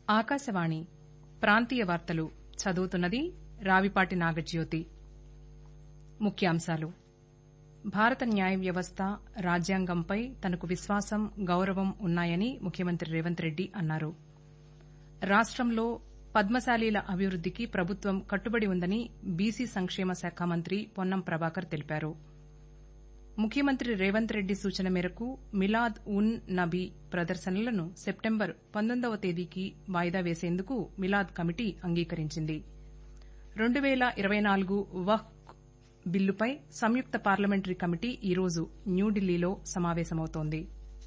ఆకాశవాణి ప్రాంతీయ వార్తలు చదువుతున్నది రావిపాటి నాగజ్యోతి ముఖ్యాంశాలు భారత న్యాయ వ్యవస్థ రాజ్యాంగంపై తనకు విశ్వాసం గౌరవం ఉన్నాయని ముఖ్యమంత్రి రేవంత్ రెడ్డి అన్నారు రాష్టంలో పద్మశాలీల అభివృద్దికి ప్రభుత్వం కట్టుబడి ఉందని బీసీ సంక్షేమ శాఖ మంత్రి పొన్నం ప్రభాకర్ తెలిపారు ముఖ్యమంత్రి రేవంత్ రెడ్డి సూచన మేరకు మిలాద్ ఉన్ నబీ ప్రదర్శనలను సెప్టెంబర్ పంతొమ్మిదవ తేదీకి వాయిదా వేసేందుకు మిలాద్ కమిటీ అంగీకరించింది రెండు పేల ఇరవై నాలుగు వక్ఫ్ బిల్లుపై సంయుక్త పార్లమెంటరీ కమిటీ ఈరోజు న్యూఢిల్లీలో సమావేశమవుతోంది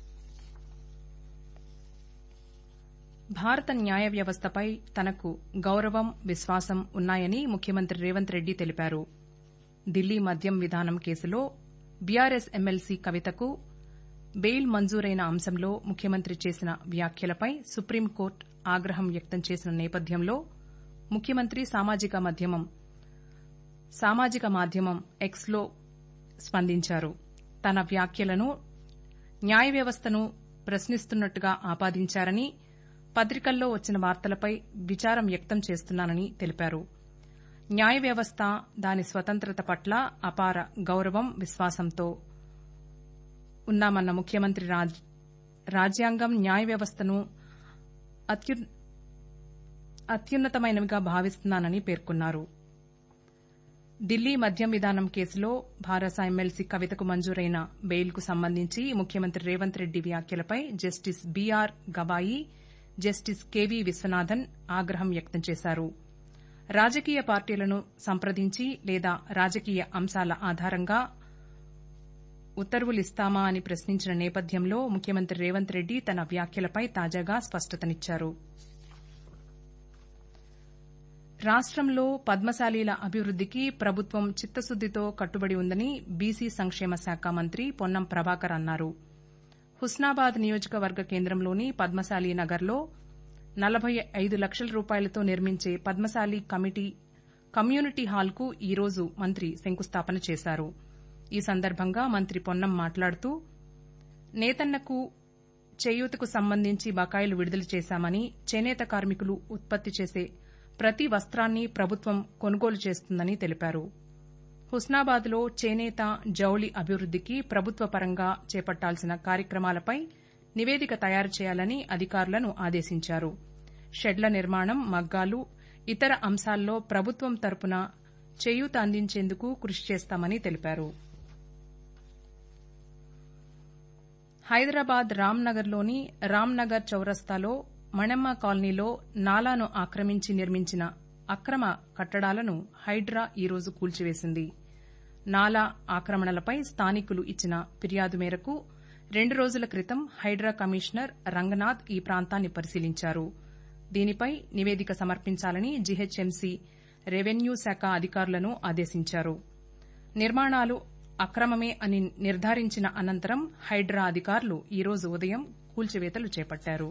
భారత న్యాయ వ్యవస్థపై తనకు గౌరవం విశ్వాసం ఉన్నాయని ముఖ్యమంత్రి రేవంత్ రెడ్డి తెలిపారు ఢిల్లీ మద్యం విధానం కేసులో బీఆర్ఎస్ ఎమ్మెల్సీ కవితకు బెయిల్ మంజూరైన అంశంలో ముఖ్యమంత్రి చేసిన వ్యాఖ్యలపై సుప్రీంకోర్టు ఆగ్రహం వ్యక్తం చేసిన నేపథ్యంలో ముఖ్యమంత్రి సామాజిక మాధ్యమం ఎక్స్లో స్పందించారు తన వ్యాఖ్యలను న్యాయ వ్యవస్థను ప్రశ్నిస్తున్నట్టుగా ఆపాదించారని పత్రికల్లో వచ్చిన వార్తలపై విచారం వ్యక్తం చేస్తున్నానని తెలిపారు న్యాయ వ్యవస్థ దాని స్వతంత్రత పట్ల అపార గౌరవం విశ్వాసంతో ఉన్నామన్న ముఖ్యమంత్రి రాజ్యాంగం న్యాయ వ్యవస్థను అత్యున్నతమైనవిగా భావిస్తున్నానని పేర్కొన్నారు ఢిల్లీ మద్యం విధానం కేసులో భారస ఎమ్మెల్సీ కవితకు మంజూరైన బెయిల్కు సంబంధించి ముఖ్యమంత్రి రేవంత్ రెడ్డి వ్యాఖ్యలపై justice BR Gavai justice KV Viswanathan ఆగ్రహం వ్యక్తం చేశారు రాజకీయ పార్టీలను సంప్రదించి లేదా రాజకీయ అంశాల ఆధారంగా ఉత్తర్వులిస్తామా అని ప్రశ్నించిన నేపథ్యంలో ముఖ్యమంత్రి రేవంత్ రెడ్డి తన వ్యాఖ్యలపై తాజాగా స్పష్టతనిచ్చారు రాష్టంలో పద్మశాలీల అభివృద్దికి ప్రభుత్వం చిత్తశుద్దితో కట్టుబడి ఉందని బీసీ సంక్షేమ శాఖ మంత్రి పొన్నం ప్రభాకర్ అన్నారు హుస్నాబాద్ నియోజకవర్గ కేంద్రంలోని పద్మశాలీ నగర్లో నలభై ఐదు లక్షల రూపాయలతో నిర్మించే పద్మశాలి కమ్యూనిటీ హాల్కు ఈరోజు మంత్రి శంకుస్థాపన చేశారు ఈ సందర్భంగా మంత్రి పొన్నం మాట్లాడుతూ నేతన్నకు చేయూతకు సంబంధించి బకాయిలు విడుదల చేశామని చేనేత కార్మికులు ఉత్పత్తి చేసే ప్రతి వస్త్రాన్ని ప్రభుత్వం కొనుగోలు చేస్తుందని తెలిపారు హుస్నాబాద్లో చేనేత జౌళి అభివృద్దికి ప్రభుత్వ పరంగా చేపట్టాల్సిన కార్యక్రమాలపై నివేదిక తయారు చేయాలని అధికారులను ఆదేశించారు షెడ్ల నిర్మాణం మగ్గాలు ఇతర అంశాల్లో ప్రభుత్వం తరపున చేయూత అందించేందుకు కృషి చేస్తామని తెలిపారు హైదరాబాద్ రామ్నగర్లోని రామ్నగర్ చౌరస్తాలో మణెమ్మ కాలనీలో నాలాను ఆక్రమించి నిర్మించిన అక్రమ కట్టడాలను హైడ్రా ఈరోజు కూల్చివేసింది నాలా ఆక్రమణలపై స్థానికులు ఇచ్చిన ఫిర్యాదు మేరకు రెండు రోజుల క్రితం హైడ్రా కమిషనర్ రంగనాథ్ ఈ ప్రాంతాన్ని పరిశీలించారు దీనిపై నివేదిక సమర్పించాలని జీహెచ్ఎంసీ రెవెన్యూ శాఖ అధికారులను ఆదేశించారు నిర్మాణాలు అక్రమమే అని నిర్ధారించిన అనంతరం హైడ్రా అధికారులు ఈరోజు ఉదయం కూల్చివేతలు చేపట్టారు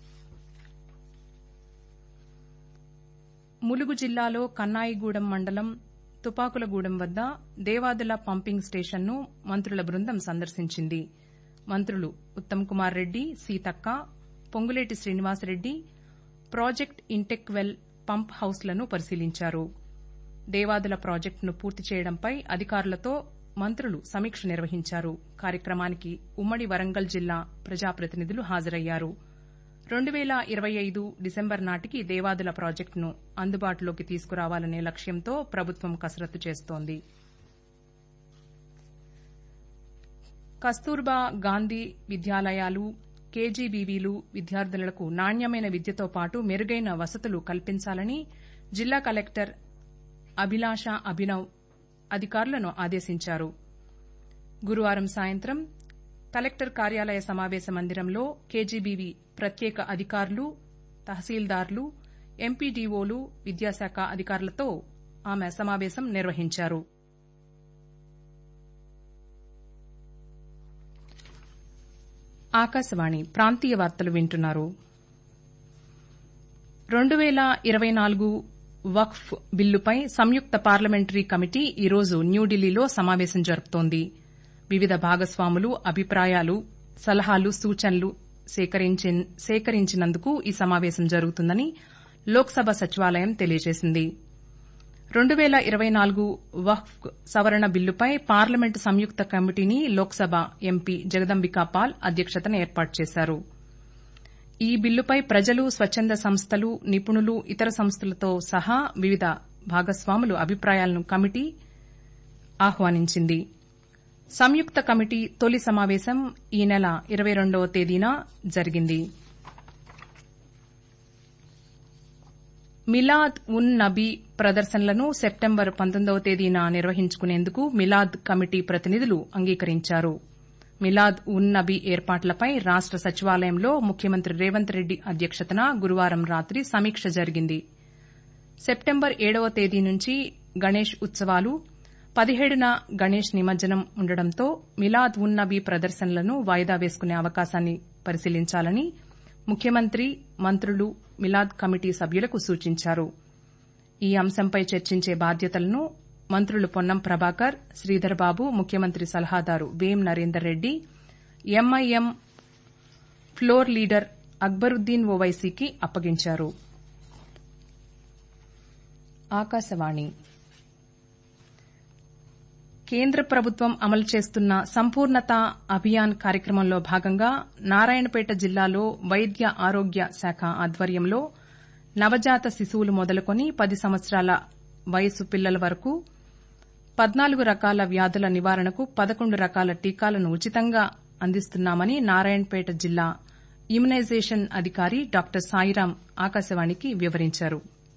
ములుగు జిల్లాలో కన్నాయిగూడెం మండలం తుపాకులగూడెం వద్ద దేవాదుల పంపింగ్ స్టేషన్ను మంత్రుల బృందం సందర్శించింది మంత్రులు Uttam Kumar Reddy Seethakka Ponguleti Srinivasa Reddy project intake well pump హౌస్లను పరిశీలించారు దేవాదుల ప్రాజెక్టును పూర్తి చేయడంపై అధికారులతో మంత్రులు సమీక్ష నిర్వహించారు కార్యక్రమానికి ఉమ్మడి వరంగల్ జిల్లా ప్రజాప్రతినిధులు హాజరయ్యారు రెండు పేల ఇరవై ఐదు డిసెంబర్ నాటికి దేవాదుల ప్రాజెక్టును అందుబాటులోకి తీసుకురావాలనే లక్ష్యంతో ప్రభుత్వం కసరత్తు చేస్తోంది కస్తూర్బా గాంధీ విద్యాలయాలు కేజీబీవీలు విద్యార్థులకు నాణ్యమైన విద్యతో పాటు మెరుగైన వసతులు కల్పించాలని జిల్లా కలెక్టర్ అభిలాష అభినవ్ అధికారులను ఆదేశించారు గురువారం సాయంత్రం కలెక్టర్ కార్యాలయ సమావేశ మందిరంలో కేజీబీవీ ప్రత్యేక అధికారులు తహసీల్దార్లు ఎంపీడీఓలు విద్యాశాఖ అధికారులతో ఆమె సమావేశం నిర్వహించారు ఆకాశవాణి ప్రాంతీయ వార్తలు వింటున్నారు రెండు పేల ఇరవై నాలుగు వక్ఫ్ బిల్లుపై సంయుక్త పార్లమెంటరీ కమిటీ ఈరోజు న్యూఢిల్లీలో సమావేశం జరుపుతోంది వివిధ భాగస్వాములు అభిప్రాయాలు సలహాలు సూచనలు సేకరించినందుకు ఈ సమావేశం జరుగుతుందని లోక్సభ సచివాలయం తెలియజేసింది రెండు పేల ఇరవై నాలుగు వక్ఫ్ సవరణ బిల్లుపై పార్లమెంటు సంయుక్త కమిటీని లోక్సభ ఎంపీ జగదంబికా పాల్ అధ్యక్షతన ఏర్పాటు చేశారు ఈ బిల్లుపై ప్రజలు స్వచ్చంద సంస్థలు నిపుణులు ఇతర సంస్థలతో సహా వివిధ భాగస్వాముల అభిప్రాయాలను కమిటీ ఆహ్వానించింది సంయుక్త కమిటీ తొలి సమావేశం ఈ నెల ఇరవై రెండవ తేదీన జరిగింది మిలాద్ ఉన్ నబీ ప్రదర్శనలను సెప్టెంబర్ పంతొమ్మిదవ తేదీన నిర్వహించుకునేందుకు మిలాద్ కమిటీ ప్రతినిధులు అంగీకరించారు మిలాద్ ఉన్ నబీ ఏర్పాట్లపై రాష్ట సచివాలయంలో ముఖ్యమంత్రి రేవంత్ రెడ్డి అధ్యక్షతన గురువారం రాత్రి సమీక్ష జరిగింది సెప్టెంబర్ ఏడవ తేదీ నుంచి గణేష్ ఉత్సవాలు పదిహేడున గణేష్ నిమజ్జనం ఉండడంతో మిలాద్ ఉన్ నబీ ప్రదర్శనలను వాయిదా వేసుకునే అవకాశాన్ని పరిశీలించాలని ముఖ్యమంత్రి మంత్రులు మిలాద్ కమిటీ సభ్యులకు సూచించారు ఈ అంశంపై చర్చించే బాధ్యతలను మంత్రులు పొన్నం ప్రభాకర్ శ్రీధర్ బాబు ముఖ్యమంత్రి సలహాదారు Vem Narender Reddy MIM floor leader Akbaruddin ఓవైసీకి అప్పగించారు ఆకాశవాణి కేంద్ర ప్రభుత్వం అమలు చేస్తున్న సంపూర్ణత అభియాన్ కార్యక్రమంలో భాగంగా నారాయణపేట జిల్లాలో వైద్య ఆరోగ్య శాఖ ఆధ్వర్యంలో నవజాత శిశువులు మొదలుకొని పది సంవత్సరాల వయసు పిల్లల వరకు పద్నాలుగు రకాల వ్యాధుల నివారణకు పదకొండు రకాల టీకాలను ఉచితంగా అందిస్తున్నామని నారాయణపేట జిల్లా ఇమ్యునైజేషన్ అధికారి డాక్టర్ సాయిరాం ఆకాశవాణికి వివరించారు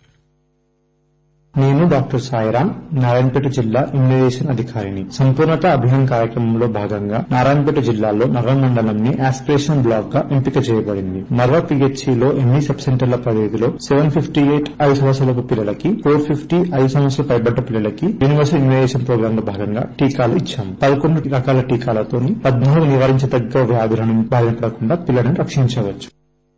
నేను డాక్టర్ సాయిరాం నారాయణపేట జిల్లా ఇమ్యునైజేషన్ అధికారిని సంపూర్ణత అభియాన్ కార్యక్రమంలో భాగంగా నారాయణపేట జిల్లాలో నర్వ మండలంని ఆస్పిరేషన్ బ్లాక్ గా ఎంపిక చేయబడింది నర్వ పిహెచ్సిలో ఎన్ని సబ్ సెంటర్ల పరిధిలో సెవెన్ ఫిఫ్టీ ఎయిట్ ఐదు సంవత్సరాల పిల్లలకి ఫోర్ ఫిఫ్టీ ఐదు సంవత్సరాల పైబడ్డ పిల్లలకి యూనివర్సల్ ఇమ్యునైజేషన్ ప్రోగ్రామ్ లో భాగంగా టీకాలు ఇచ్చాం పదకొండు రకాల టీకాలతో పద్నాలుగు నివారించదగ్గ వ్యాధులను బారిన పడకుండా పిల్లలను రక్షించవచ్చు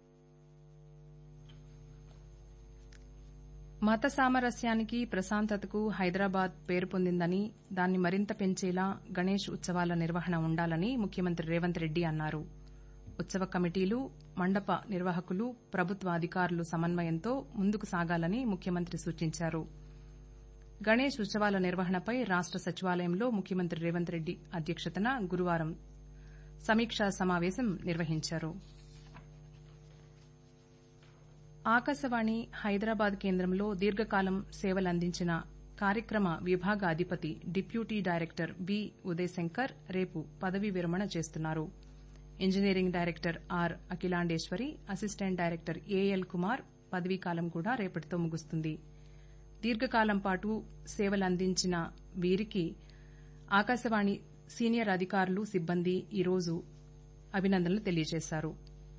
మత సామరస్యానికి ప్రశాంతతకు హైదరాబాద్ పేరు పొందిందని దాన్ని మరింత పెంచేలా గణేష్ ఉత్సవాల నిర్వహణ ఉండాలని ముఖ్యమంత్రి రేవంత్ రెడ్డి అన్నారు ఉత్సవ కమిటీలు మండప నిర్వాహకులు ప్రభుత్వ అధికారులు సమన్వయంతో ముందుకు సాగాలని ముఖ్యమంత్రి సూచించారు గణేష్ ఉత్సవాల నిర్వహణపై రాష్ట సచివాలయంలో ముఖ్యమంత్రి రేవంత్ రెడ్డి అధ్యక్షతన గురువారం సమీక్షా సమావేశం నిర్వహించారు ఆకాశవాణి హైదరాబాద్ కేంద్రంలో దీర్ఘకాలం సేవలందించిన కార్యక్రమ విభాగ అధిపతి డిప్యూటీ డైరెక్టర్ బి ఉదయశంకర్ రేపు పదవీ విరమణ చేస్తున్నారు engineering director R Akhilandeswari assistant director AL Kumar పదవీకాలం కూడా రేపటితో ముగుస్తుంది దీర్ఘకాలం పాటు సేవలందించిన వీరికి ఆకాశవాణి సీనియర్ అధికారులు సిబ్బంది ఈరోజు అభినందనలు తెలియజేశారు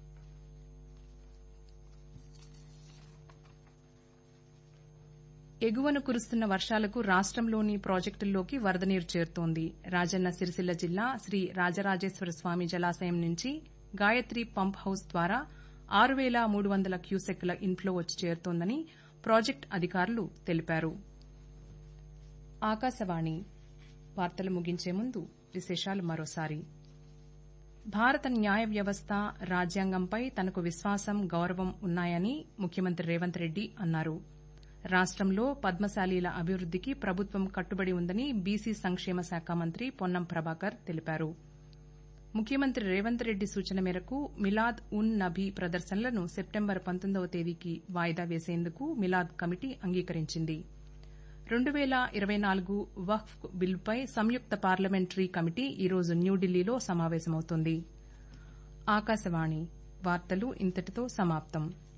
ఎగువన కురుస్తున్న వర్షాలకు రాష్టంలోని ప్రాజెక్టుల్లోకి వరద నీరు చేరుతోంది రాజన్న సిరిసిల్ల జిల్లా శ్రీ రాజరాజేశ్వర స్వామి జలాశయం నుంచి గాయత్రి పంప్ హౌస్ ద్వారా ఆరు పేల మూడు వందల క్యూసెక్కుల ఇన్ఫ్లో వచ్చి చేరుతోందని ప్రాజెక్టు అధికారులు తెలిపారు ఆకాశవాణి వార్తలు ముగించే ముందు విశేషాలు మరోసారి భారత న్యాయ వ్యవస్థ రాజ్యాంగంపై తనకు విశ్వాసం గౌరవం ఉన్నాయని ముఖ్యమంత్రి రేవంత్ రెడ్డి అన్నారు రాష్టంలో పద్మశాలీల అభివృద్దికి ప్రభుత్వం కట్టుబడి ఉందని బీసీ సంక్షేమ శాఖ మంత్రి పొన్నం ప్రభాకర్ తెలిపారు ముఖ్యమంత్రి రేవంత్ రెడ్డి సూచన మేరకు మిలాద్ ఉన్ నబీ ప్రదర్శనలను సెప్టెంబర్ పంతొమ్మిదవ తేదీకి వాయిదా వేసేందుకు మిలాద్ కమిటీ అంగీకరించింది రెండు పేల ఇరవై నాలుగు వక్ఫ్ బిల్లుపై సంయుక్త పార్లమెంటరీ కమిటీ ఈరోజు న్యూఢిల్లీలో సమావేశమవుతోంది ఆకాశవాణి వార్తలు ఇంతటితో సమాప్తం